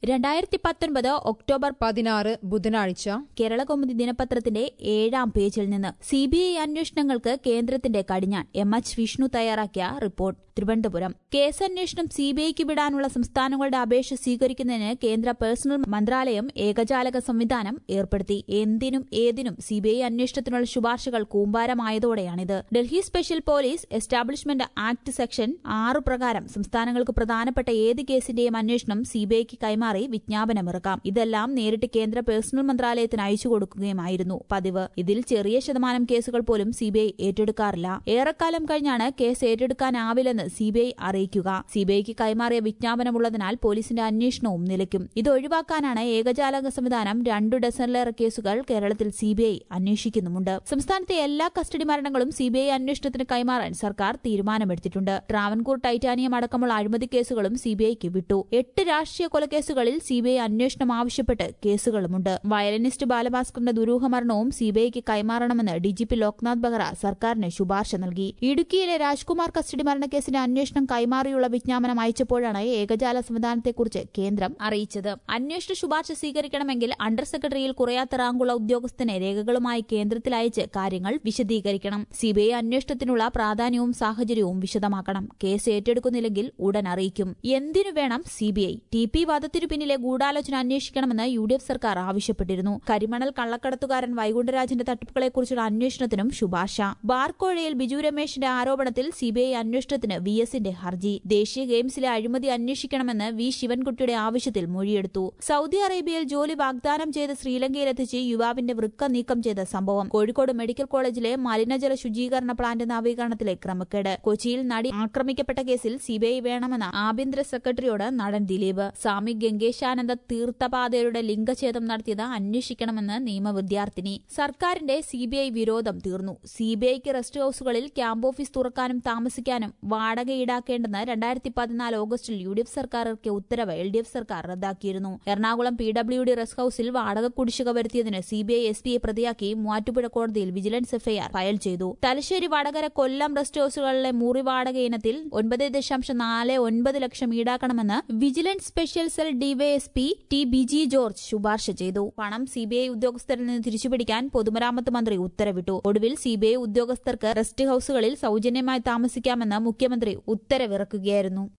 രണ്ടായിരത്തി പത്തൊൻപത് ഒക്ടോബർ പതിനാറ് ബുധനാഴ്ച കേരള കൗമുദി ദിനപത്രത്തിന്റെ ഏഴാം പേജിൽ നിന്ന് സി ബി ഐ അന്വേഷണങ്ങൾക്ക് കേന്ദ്രത്തിന്റെ കടിഞ്ഞാൺ എം എച്ച് വിഷ്ണു തയ്യാറാക്കിയ റിപ്പോർട്ട് തിരുവനന്തപുരം കേസന്വേഷണം സി ബി ഐക്ക് വിടാനുള്ള സംസ്ഥാനങ്ങളുടെ അപേക്ഷ സ്വീകരിക്കുന്നതിന് കേന്ദ്ര പേഴ്സണൽ മന്ത്രാലയം ഏകജാലക സംവിധാനം ഏർപ്പെടുത്തി എന്തിനും ഏതിനും സി ബി ഐ അന്വേഷണത്തിനുള്ള ശുപാർശകൾ കൂമ്പാരമായതോടെയാണിത് Delhi special police establishment act section ആറ് പ്രകാരം സംസ്ഥാനങ്ങൾക്ക് പ്രധാനപ്പെട്ട ഏത് കേസിന്റെയും അന്വേഷണം സി ബി ഐക്ക് കൈമാറി വിജ്ഞാപനമിറക്കാം ഇതെല്ലാം നേരിട്ട് കേന്ദ്ര പേഴ്സണൽ മന്ത്രാലയത്തിന് അയച്ചു കൊടുക്കുകയുമായിരുന്നു പതിവ് ഇതിൽ ചെറിയ ശതമാനം കേസുകൾ പോലും സി ബി ഐ ഏറ്റെടുക്കാറില്ല ഏറെക്കാലം കഴിഞ്ഞാണ് കേസ് ഏറ്റെടുക്കാനാവില്ലെന്ന് സി ബി ഐ അറിയിക്കുക സി ബി ഐക്ക് കൈമാറിയ വിജ്ഞാപനമുള്ളതിനാൽ പോലീസിന്റെ അന്വേഷണവും നിലയ്ക്കും ഇത് ഒഴിവാക്കാനാണ് ഏകജാലക സംവിധാനം രണ്ടു ഡസനിലേറെ കേസുകൾ കേരളത്തിൽ സി ബി ഐ അന്വേഷിക്കുന്നുമുണ്ട് സംസ്ഥാനത്തെ എല്ലാ കസ്റ്റഡി മരണങ്ങളും സി ബി ഐ അന്വേഷണത്തിന് കൈമാറാൻ സർക്കാർ തീരുമാനമെടുത്തിട്ടുണ്ട് ട്രാവൻകൂർ ടൈറ്റാനിയം അടക്കമുള്ള അഴിമതി കേസുകളും സി ബി ഐക്ക് വിട്ടു എട്ട് രാഷ്ട്രീയ കൊലക്കേസുകളിൽ സി ബി ഐ അന്വേഷണം ആവശ്യപ്പെട്ട് കേസുകളുമുണ്ട് വയലിനിസ്റ്റ് ബാലഭാസ്കറിന്റെ ദുരൂഹ മരണവും സി ബി ഐക്ക് കൈമാറണമെന്ന് ഡിജിപി ലോക്നാഥ് ബെഹ്റ സർക്കാരിന് ശുപാർശ നൽകി ഇടുക്കിയിലെ രാജ്കുമാർ കസ്റ്റഡി മരണക്കേസിന്റെ അന്വേഷണം കൈമാറിയുള്ള വിജ്ഞാപനം അയച്ചപ്പോഴാണ് ഏകജാല സംവിധാനത്തെക്കുറിച്ച് കേന്ദ്രം അറിയിച്ചത് അന്വേഷണ ശുപാർശ സ്വീകരിക്കണമെങ്കിൽ അണ്ടർ സെക്രട്ടറിയിൽ കുറയാത്ത റാങ്കുള്ള ഉദ്യോഗസ്ഥനെ രേഖകളുമായി കേന്ദ്രത്തിൽ അയച്ച് കാര്യങ്ങൾ വിശദീകരിക്കണം സിബിഐ അന്വേഷണത്തിനുള്ള പ്രാധാന്യവും സാഹചര്യവും വിശദമാക്കണം കേസ് ഏറ്റെടുക്കുന്നില്ലെങ്കിൽ ഉടൻ അറിയിക്കും എന്തിനു വേണം സിബിഐ ടി പി വധത്തിനു പിന്നിലെ ഗൂഢാലോചന അന്വേഷിക്കണമെന്ന് യു ഡി എഫ് സർക്കാർ ആവശ്യപ്പെട്ടിരുന്നു കരിമണൽ കള്ളക്കടത്തുകാരൻ വൈകുണ്ഠരാജന്റെ തട്ടിപ്പുകളെക്കുറിച്ചുള്ള അന്വേഷണത്തിനും ശുപാർശ ബാർക്കോഴയിൽ ബിജു രമേശിന്റെ ആരോപണത്തിൽ സിബിഐ അന്വേഷണത്തിന് വി എസിന്റെ ഹർജി ദേശീയ ഗെയിംസിലെ അഴിമതി അന്വേഷിക്കണമെന്ന് വി ശിവൻകുട്ടിയുടെ ആവശ്യത്തിൽ മൊഴിയെടുത്തു സൗദി അറേബ്യയിൽ ജോലി വാഗ്ദാനം ചെയ്ത് ശ്രീലങ്കയിലെത്തിച്ച് യുവാവിന്റെ വൃക്ക നീക്കം ചെയ്ത സംഭവം കോഴിക്കോട് മെഡിക്കൽ കോളേജിലെ മലിനജല ശുചീകരണ പ്ലാന്റ് നവീകരണത്തിലെ ക്രമക്കേട് കൊച്ചിയിൽ നടി ആക്രമിക്കപ്പെട്ട കേസിൽ സിബിഐ വേണമെന്ന ആഭ്യന്തര സെക്രട്ടറിയോട് നടൻ ദിലീപ് സ്വാമി ഗംഗേശാനന്ദ തീർത്ഥപാതയുടെ ലിംഗഛേദം നടത്തിയത് അന്വേഷിക്കണമെന്ന് നിയമ വിദ്യാർത്ഥിനി സർക്കാരിന്റെ സിബിഐ വിരോധം തീർന്നു സിബിഐക്ക് റെസ്റ്റ് ഹൌസുകളിൽ ക്യാമ്പ് ഓഫീസ് തുറക്കാനും താമസിക്കാനും വാടക ഈടാക്കേണ്ടെന്ന് രണ്ടായിരത്തി പതിനാല് ഓഗസ്റ്റിൽ യു ഡി എഫ് സർക്കാർ ഇറക്കിയ ഉത്തരവ് എൽ ഡി എഫ് സർക്കാർ റദ്ദാക്കിയിരുന്നു Ernakulam P W D rest ഹൌസിൽ വാടക കുടിശ്ശിക വരുത്തിയതിന് സിബിഐ എസ് പിയെ പ്രതിയാക്കി മൂവാറ്റുപുഴ കോടതിയിൽ വിജിലൻസ് എഫ്ഐആർ ഫയൽ ചെയ്തു തലശ്ശേരി വടകര കൊല്ലം റെസ്റ്റ് ഹൌസുകളിലെ മുറി വാടക ഇനത്തിൽ ഒൻപത് ദശാംശം നാല് ഒൻപത് ലക്ഷം ഈടാക്കണമെന്ന് vigilance special cell DYSP T Biji George ശുപാർശ ചെയ്തു പണം സിബിഐ ഉദ്യോഗസ്ഥരിൽ നിന്ന് തിരിച്ചുപിടിക്കാൻ പൊതുമരാമത്ത് മന്ത്രി ഉത്തരവിട്ടു ഒടുവിൽ സിബിഐ ഉദ്യോഗസ്ഥർക്ക് റെസ്റ്റ് ഹൌസുകളിൽ സൌജന്യമായി താമസിക്കാമെന്ന് മുഖ്യമന്ത്രി ഉത്തരവിറക്കുകയായിരുന്നു